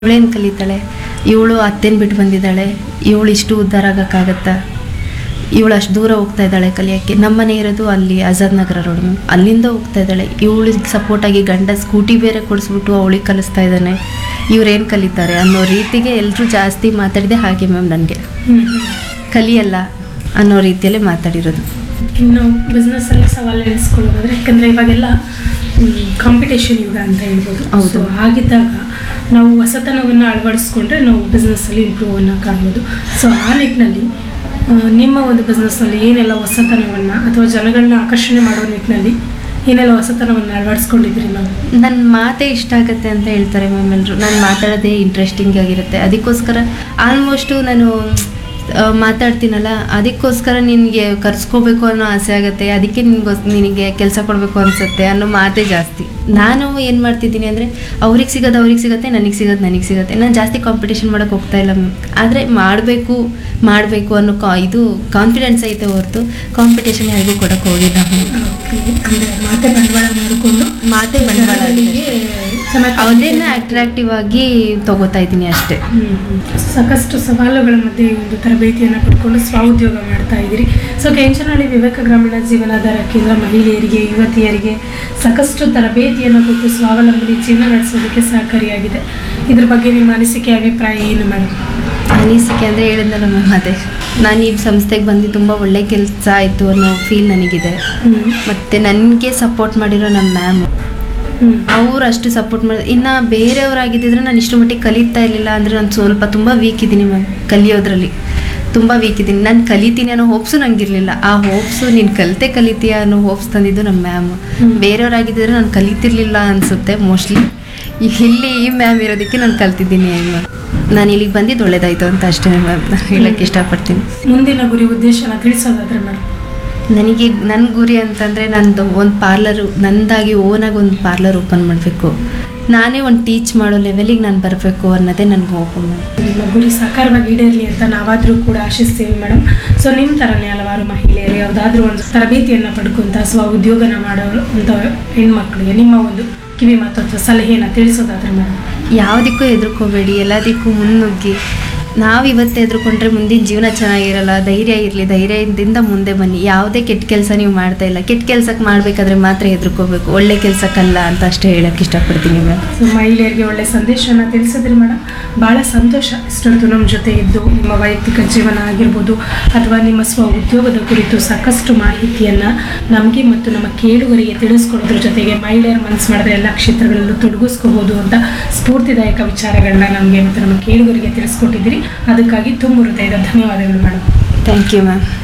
ಇವಳೇನು ಕಲಿತಾಳೆ ಇವಳು ಅತ್ತೆನ ಬಿಟ್ಟು ಬಂದಿದ್ದಾಳೆ ಇವಳು ಇಷ್ಟು ಉದ್ಧಾರ ಆಗಕ್ಕಾಗತ್ತಾ ಇವಳು ಅಷ್ಟು ದೂರ ಹೋಗ್ತಾ ಇದ್ದಾಳೆ ಕಲಿಯೋಕ್ಕೆ ನಮ್ಮನೆ ಇರೋದು ಅಲ್ಲಿ ಆಜಾದ್ ನಗರ ರೋಡ್ ಮ್ಯಾಮ್ ಅಲ್ಲಿಂದ ಹೋಗ್ತಾ ಇದ್ದಾಳೆ ಇವಳಿಗೆ ಸಪೋರ್ಟಾಗಿ ಗಂಡ ಸ್ಕೂಟಿ ಬೇರೆ ಕೊಡಿಸ್ಬಿಟ್ಟು ಅವಳಿಗೆ ಕಲಿಸ್ತಾ ಇದ್ದಾನೆ ಇವ್ರೇನು ಕಲಿತಾರೆ ಅನ್ನೋ ರೀತಿಗೆ ಎಲ್ಲರೂ ಜಾಸ್ತಿ ಮಾತಾಡಿದೆ ಹಾಗೆ ಮ್ಯಾಮ್ ನನಗೆ ಕಲಿಯಲ್ಲ ಅನ್ನೋ ರೀತಿಯಲ್ಲೇ ಮಾತಾಡಿರೋದು ಇನ್ನು ಬಿಸ್ನೆಸ್ಸಲ್ಲಿ ಸವಾಲು ಎಣಿಸ್ಕೊಳ್ಳೋದಾದ್ರೆ ಯಾಕಂದರೆ ಇವಾಗೆಲ್ಲ ಕಾಂಪಿಟೇಷನ್ ಯುಗ ಅಂತ ಹೇಳ್ಬೋದು ಹೌದು. ಸೊ ಹಾಗಿದ್ದಾಗ ನಾವು ಹೊಸತನವನ್ನು ಅಳವಡಿಸ್ಕೊಂಡ್ರೆ ನಾವು ಬಿಸ್ನೆಸ್ಸಲ್ಲಿ ಇಂಪ್ರೂವ್ ಅನ್ನು ಕಾಣ್ಬೋದು ಸೊ ಆ ನಿಟ್ಟಿನಲ್ಲಿ ಆ, ನಿಮ್ಮ ಒಂದು ಬಿಸ್ನೆಸ್ನಲ್ಲಿ ಏನೆಲ್ಲ ಹೊಸತನವನ್ನು ಅಥವಾ ಜನಗಳನ್ನ ಆಕರ್ಷಣೆ ಮಾಡೋ ನಿಟ್ಟಿನಲ್ಲಿ ಏನೆಲ್ಲ ಹೊಸತನವನ್ನು ಅಳವಡಿಸ್ಕೊಂಡಿದ್ರಿ ನಾವು ನನ್ನ ಮಾತೇ ಇಷ್ಟ ಆಗುತ್ತೆ ಅಂತ ಹೇಳ್ತಾರೆ ಮ್ಯಾಮ್ ಎಲ್ಲರೂ ನಾನು ಮಾತಾಡೋದೇ ಇಂಟ್ರೆಸ್ಟಿಂಗ್ ಆಗಿರುತ್ತೆ ಅದಕ್ಕೋಸ್ಕರ ಆಲ್ಮೋಸ್ಟು ನಾನು ಆ, ಮಾತಾಡ್ತೀನಲ್ಲ ಅದಕ್ಕೋಸ್ಕರ ನಿನಗೆ ಕರ್ಸ್ಕೋಬೇಕು ಅನ್ನೋ ಆಸೆ ಆಗುತ್ತೆ ಅದಕ್ಕೆ ನಿನ್ಗೋಸ್ ನಿನಗೆ ಕೆಲಸ ಕೊಡಬೇಕು ಅನಿಸುತ್ತೆ ಅನ್ನೋ ಮಾತೇ ಜಾಸ್ತಿ ನಾನು ಏನು ಮಾಡ್ತಿದ್ದೀನಿ ಅಂದರೆ ಅವ್ರಿಗೆ ಸಿಗೋದು ಅವ್ರಿಗೆ ಸಿಗುತ್ತೆ ನನಗೆ ಸಿಗೋದು ನನಗೆ ಸಿಗುತ್ತೆ ನಾನು ಜಾಸ್ತಿ ಕಾಂಪಿಟೇಷನ್ ಮಾಡೋಕ್ಕೆ ಹೋಗ್ತಾ ಇಲ್ಲ ಮ್ಯಾಮ್ ಆದರೆ ಮಾಡಬೇಕು ಮಾಡಬೇಕು ಅನ್ನೋ ಕಾ ಇದು ಕಾನ್ಫಿಡೆನ್ಸ್ ಐತೆ ಹೊರತು ಕಾಂಪಿಟೇಷನ್ ಯಾರಿಗೂ ಕೊಡೋಕ್ಕೆ ಹೋಗಿಲ್ಲ ಮ್ಯಾಮ್ ಅಂದರೆ ಮಾತೆ ಬಂಡವಾಳ ಮಾಡಿಕೊಂಡು ಮಾತೇ ಬಂಡವಾಳ ಆಗಿದೆ. ಚೆನ್ನಾಗಿ ಅವನ್ನೇನ ಅಟ್ರಾಕ್ಟಿವ್ ಆಗಿ ತಗೋತಾ ಇದ್ದೀನಿ ಅಷ್ಟೇ ಸಾಕಷ್ಟು ಸವಾಲುಗಳ ಮಧ್ಯೆ ಈ ಒಂದು ತರಬೇತಿಯನ್ನು ಪಡ್ಕೊಂಡು ಸ್ವಉದ್ಯೋಗ ಮಾಡ್ತಾ ಇದ್ದೀರಿ ಸೊ ಕೆಂಚನಹಳ್ಳಿ ವಿವೇಕ ಗ್ರಾಮೀಣ ಜೀವನಾಧಾರ ಕೇಂದ್ರ ಮಹಿಳೆಯರಿಗೆ ಯುವತಿಯರಿಗೆ ಸಾಕಷ್ಟು ತರಬೇತಿಯನ್ನು ಕೊಟ್ಟು ಸ್ವಾವಲಂಬಿ ಜೀವನ ನಡೆಸೋದಕ್ಕೆ ಸಹಕಾರಿಯಾಗಿದೆ ಇದ್ರ ಬಗ್ಗೆ ನಿಮ್ಮ ಅನಿಸಿಕೆ ಅಭಿಪ್ರಾಯ ಏನು ಮೇಡಮ್ ಅನಿಸಿಕೆ ಅಂದರೆ ಹೇಳಿದ್ನಲ್ಲ ಮ್ಯಾಮ್ ಅದೇ ನಾನು ಈ ಸಂಸ್ಥೆಗೆ ಬಂದು ತುಂಬ ಒಳ್ಳೆ ಕೆಲಸ ಆಯಿತು ಅನ್ನೋ ಫೀಲ್ ನನಗಿದೆ ಮತ್ತು ನನಗೆ ಸಪೋರ್ಟ್ ಮಾಡಿರೋ ನಮ್ಮ ಮ್ಯಾಮ್ ಅವ್ರು ಅಷ್ಟು ಸಪೋರ್ಟ್ ಮಾಡಿ ಇನ್ನು ಬೇರೆಯವರಾಗಿದ್ದಿದ್ರೆ ನಾನು ಇಷ್ಟು ಮಟ್ಟಿಗೆ ಕಲಿತಾ ಇರಲಿಲ್ಲ ಅಂದರೆ ನಾನು ಸ್ವಲ್ಪ ತುಂಬ ವೀಕ್ ಇದ್ದೀನಿ ಮ್ಯಾಮ್ ಕಲಿಯೋದ್ರಲ್ಲಿ ತುಂಬ ವೀಕ್ ಇದ್ದೀನಿ ನಾನು ಕಲಿತೀನಿ ಅನ್ನೋ ಹೋಪ್ಸು ನಂಗಿರಲಿಲ್ಲ ಆ ಹೋಪ್ಸು ನೀನು ಕಲಿತೆ ಕಲಿತೀಯ ಅನ್ನೋ ಹೋಪ್ಸ್ ತಂದಿದ್ದು ನಮ್ಮ ಮ್ಯಾಮ್ ಹ್ಮ್. ಬೇರೆಯವರಾಗಿದ್ದರೆ ನಾನು ಕಲಿತಿರ್ಲಿಲ್ಲ ಅನಿಸುತ್ತೆ ಮೋಸ್ಟ್ಲಿ ಇಲ್ಲಿ ಈ ಮ್ಯಾಮ್ ಇರೋದಕ್ಕೆ ನಾನು ಕಲ್ತಿದ್ದೀನಿ ಮ್ಯಾಮ್ ನಾನು ಇಲ್ಲಿಗೆ ಬಂದಿದ್ದು ಒಳ್ಳೇದಾಯ್ತು ಅಂತ ಅಷ್ಟೇ ಮ್ಯಾಮ್ ಹೇಳಕ್ಕೆ ಇಷ್ಟಪಡ್ತೀನಿ ಮುಂದಿನ ಗುರಿ ಉದ್ದೇಶನ ತಿಳಿಸೋದಾದ್ರೆ ಮೇಡಮ್ ನನಗೆ ನನ್ನ ಗುರಿ ಅಂತಂದರೆ ನಂದು ಒಂದು ಪಾರ್ಲರು ನಂದಾಗಿ ಓನಾಗಿ ಒಂದು ಪಾರ್ಲರ್ ಓಪನ್ ಮಾಡಬೇಕು ನಾನೇ ಒಂದು ಟೀಚ್ ಮಾಡೋ ಲೆವೆಲಿಗೆ ನಾನು ಬರಬೇಕು ಅನ್ನೋದೇ ನನಗೆ ಹೋಗು ಮ್ಯಾಮ್ ನಿಮ್ಮ ಗುರಿ ಸಾಕಾರವಾಗಿ ಈಡೇರಲಿ ಅಂತ ನಾವಾದರೂ ಕೂಡ ಆಶಿಸ್ತೀವಿ ಮೇಡಮ್ ಸೊ ನಿಮ್ಮ ಥರನೇ ಹಲವಾರು ಮಹಿಳೆಯರು ಯಾವುದಾದ್ರೂ ಒಂದು ತರಬೇತಿಯನ್ನು ಪಡ್ಕೊಂತ ಸ್ವ ಉದ್ಯೋಗನ ಮಾಡೋ ಅಂತ ಹೆಣ್ಮಕ್ಳಿಗೆ ನಿಮ್ಮ ಒಂದು ಕಿವಿ ಮಾತು ಅಥವಾ ಸಲಹೆಯನ್ನು ತಿಳಿಸೋದಾದ್ರೆ ಮೇಡಮ್ ಯಾವುದಕ್ಕೂ ಹೆದರ್ಕೋಬೇಡಿ ಎಲ್ಲದಕ್ಕೂ ಮುನ್ನುಗ್ಗಿ ನಾವು ಇವತ್ತು ಹೆದರ್ಕೊಂಡ್ರೆ ಮುಂದಿನ ಜೀವನ ಚೆನ್ನಾಗಿರಲ್ಲ ಧೈರ್ಯ ಇರಲಿ ಧೈರ್ಯದಿಂದ ಮುಂದೆ ಬನ್ನಿ ಯಾವುದೇ ಕೆಟ್ಟ ಕೆಲಸ ನೀವು ಮಾಡ್ತಾ ಇಲ್ಲ ಕೆಟ್ಟ ಕೆಲಸಕ್ಕೆ ಮಾಡಬೇಕಾದ್ರೆ ಮಾತ್ರ ಹೆದರ್ಕೋಬೇಕು ಒಳ್ಳೆ ಕೆಲಸಕ್ಕಲ್ಲ ಅಂತ ಅಷ್ಟೇ ಹೇಳಕ್ಕೆ ಇಷ್ಟಪಡ್ತೀನಿ ಮ್ಯಾಮ್ ಸೊ ಮಹಿಳೆಯರಿಗೆ ಒಳ್ಳೆ ಸಂದೇಶನ ತಿಳಿಸಿದ್ರಿ ಮೇಡಮ್ ಭಾಳ ಸಂತೋಷ ಇಷ್ಟೊಂದು ನಮ್ಮ ಜೊತೆ ಇದ್ದು ನಿಮ್ಮ ವೈಯಕ್ತಿಕ ಜೀವನ ಆಗಿರ್ಬೋದು ಅಥವಾ ನಿಮ್ಮ ಸ್ವ ಉದ್ಯೋಗದ ಕುರಿತು ಸಾಕಷ್ಟು ಮಾಹಿತಿಯನ್ನು ನಮಗೆ ಮತ್ತು ನಮ್ಮ ಕೇಳುಗರಿಗೆ ತಿಳಿಸ್ಕೊಡೋದ್ರ ಜೊತೆಗೆ ಮಹಿಳೆಯರ ಮನಸ್ಸು ಮಾಡಿದ್ರೆ ಎಲ್ಲ ಕ್ಷೇತ್ರಗಳಲ್ಲೂ ತೊಡಗಿಸ್ಕೋಬೋದು ಅಂತ ಸ್ಫೂರ್ತಿದಾಯಕ ವಿಚಾರಗಳನ್ನ ನಮಗೆ ಮತ್ತು ನಮ್ಮ ಕೇಳುಗರಿಗೆ ತಿಳಿಸ್ಕೊಟ್ಟಿದ್ದೀರಿ ಅದಕ್ಕಾಗಿ ತುಂಬ ಹೃದಯದ ಧನ್ಯವಾದಗಳು ಮೇಡಮ್ ಥ್ಯಾಂಕ್ ಯು ಮ್ಯಾಮ್